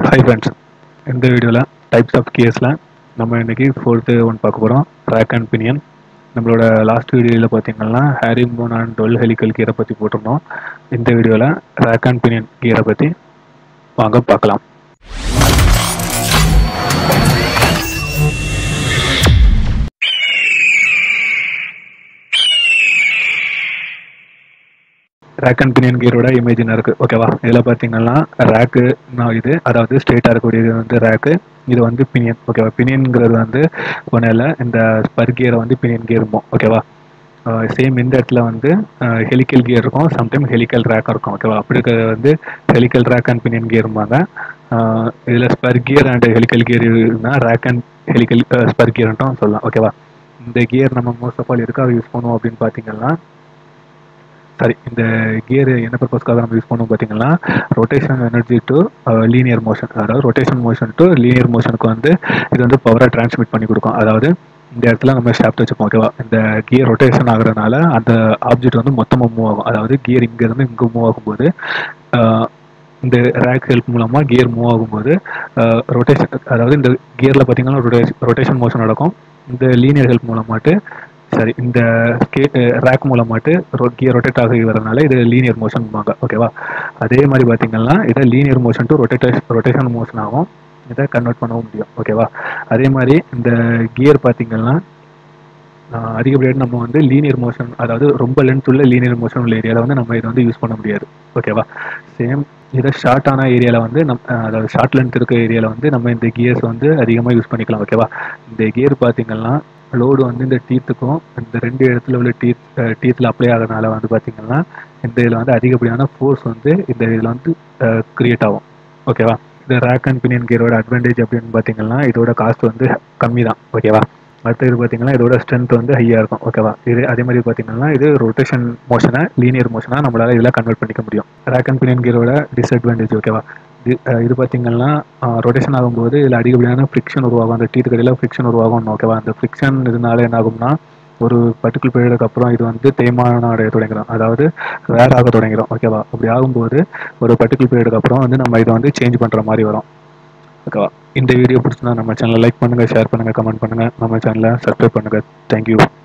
hi friends இந்த வீடியோவில் types of கேஸில் நம்ம இன்னைக்கு ஃபோர்த்து ஒன் பார்க்க போகிறோம் ரேக் அண்ட் பினியன் நம்மளோட லாஸ்ட் வீடியோவில் பார்த்தீங்கன்னா herringbone and double helical கியரை பற்றி போட்டிருந்தோம் இந்த வீடியோவில் ரேக் அண்ட் பினியன் கியரை பற்றி வாங்க பார்க்கலாம் ரேக் அண்ட் பினியன் கியரோட இமேஜின் இருக்கு ஓகேவா இதில் பார்த்தீங்கன்னா ரேக்கு நான் இது அதாவது ஸ்ட்ரெயிட்டாக இருக்கக்கூடியது வந்து ரேக்கு இது வந்து பினியன் ஓகேவா பினியன்ங்கிறது வந்து ஒன்றும் இல்லை இந்த ஸ்பர் கியரை வந்து பினியன் கியருமோ ஓகேவா சேம் இந்த இடத்துல வந்து ஹெலிக்கல் கியர் இருக்கும் சம்டைம் ஹெலிக்கல் ரேக் இருக்கும் ஓகேவா அப்படி இருக்கிறது வந்து ஹெலிக்கல் ரேக் அண்ட் பினியன் கியரும்பாங்க இதில் spur gear and helical gear இருந்தால் ரேக் அண்ட் ஹெலிக்கல் ஸ்பர் கியர்ன்ட்டும் சொல்லலாம் ஓகேவா இந்த கியர் நம்ம மோஸ்ட் ஆஃப் ஆல் எதுக்காக யூஸ் பண்ணுவோம் அப்படின்னு பார்த்தீங்கன்னா சாரி இந்த கியர் என்ன பர்பஸ்க்காக நம்ம யூஸ் பண்ணுவோம் பார்த்தீங்கன்னா rotation energy to linear motion அதாவது ரொட்டேஷன் மோஷன் டு லீனியர் மோஷனுக்கு வந்து இது வந்து பவரை டிரான்ஸ்மிட் பண்ணி கொடுக்கும் அதாவது இந்த இடத்துல நம்ம ஷாப்ட் வச்சுப்போம் ஓகேவா இந்த கியர் ரொட்டேஷன் ஆகுறதுனால அந்த ஆப்ஜெக்ட் வந்து மொத்தமாக மூவ் ஆகும் அதாவது கியர் இங்கேருந்து இங்கே மூவ் ஆகும்போது இந்த ரேக் ஹெல்ப் மூலமாக கியர் மூவ் ஆகும்போது ரொட்டேஷன் அதாவது இந்த கியரில் பார்த்தீங்கன்னா ரொட்டேஷன் மோஷன் நடக்கும் இந்த லீனியர் ஹெல்ப் மூலமாட்டு சரி இந்த கே ரேக் மூலமாட்டு கியர் ரொட்டேட் ஆகி வரதுனால இது லீனியர் மோஷன் வாங்க ஓகேவா அதே மாதிரி பார்த்தீங்கன்னா இதை linear motion to rotate rotation motion ஆகும் இதை கன்வெர்ட் பண்ணவும் முடியும் ஓகேவா அதே மாதிரி இந்த கியர் பார்த்தீங்கன்னா அதிகப்படியாக நம்ம வந்து லீனியர் மோஷன் அதாவது ரொம்ப லென்த் உள்ள லீனியர் மோஷன் உள்ள ஏரியாவில் வந்து நம்ம இதை வந்து யூஸ் பண்ண முடியாது ஓகேவா சேம் இதை ஷார்ட்டான ஏரியாவில் வந்து நம் அதாவது ஷார்ட் லென்த் இருக்க ஏரியாவில் வந்து நம்ம இந்த கியர்ஸ் வந்து அதிகமாக யூஸ் பண்ணிக்கலாம் ஓகேவா இந்த கியர் பார்த்தீங்கன்னா லோடு வந்து இந்த டீத்துக்கும் இந்த ரெண்டு இடத்துல உள்ள டீத் டீத்தில் அப்ளை ஆகிறதுனால வந்து பார்த்தீங்கன்னா இந்த இதில் வந்து அதிகப்படியான ஃபோர்ஸ் வந்து இந்த இதில் வந்து கிரியேட் ஆகும் ஓகேவா இந்த ரேக் அண்ட் பினியன் கியரோட அட்வான்டேஜ் அப்படின்னு பார்த்தீங்கன்னா இதோட காஸ்ட் வந்து கம்மி தான் ஓகேவா அடுத்தது பார்த்தீங்கன்னா இதோட ஸ்ட்ரென்த் வந்து ஹையாக இருக்கும் ஓகேவா இது அதே மாதிரி பார்த்தீங்கன்னா இது ரொட்டேஷன் மோஷனை லீனியர் மோஷனாக நம்மளால் இதில் கன்வெர்ட் பண்ணிக்க முடியும் ரேக் அண்ட் பினியன் கியரோட டிஸ்அட்வான்டேஜ் ஓகேவா இது இது பார்த்தீங்கன்னா ரொட்டேஷன் ஆகும்போது இதில் அதிகப்படியான ஃப்ரிக்ஷன் உருவாகும் அந்த டீத்து கடையில் ஃப்ரிக்ஷன் உருவாகும் ஓகேவா அந்த ஃப்ரிக்ஷன் இதனால என்ன ஆகும்னா ஒரு பர்டிகுலர் பீரியடுக்கு அப்புறம் இது வந்து தேய்மானம் அடைய தொடங்கிடும் அதாவது வேர் ஆக தொடங்கிடும் ஓகேவா அப்படி ஆகும்போது ஒரு பர்டிகுலர் பீரியடுக்கு அப்புறம் வந்து நம்ம இதை வந்து சேஞ்ச் பண்ணுற மாதிரி வரும் ஓகேவா இந்த வீடியோ பிடிச்சிருந்தா நம்ம சேனலை லைக் பண்ணுங்கள் ஷேர் பண்ணுங்கள் கமெண்ட் பண்ணுங்கள் நம்ம சேனலை சப்ஸ்கிரைப் பண்ணுங்கள் தேங்க்யூ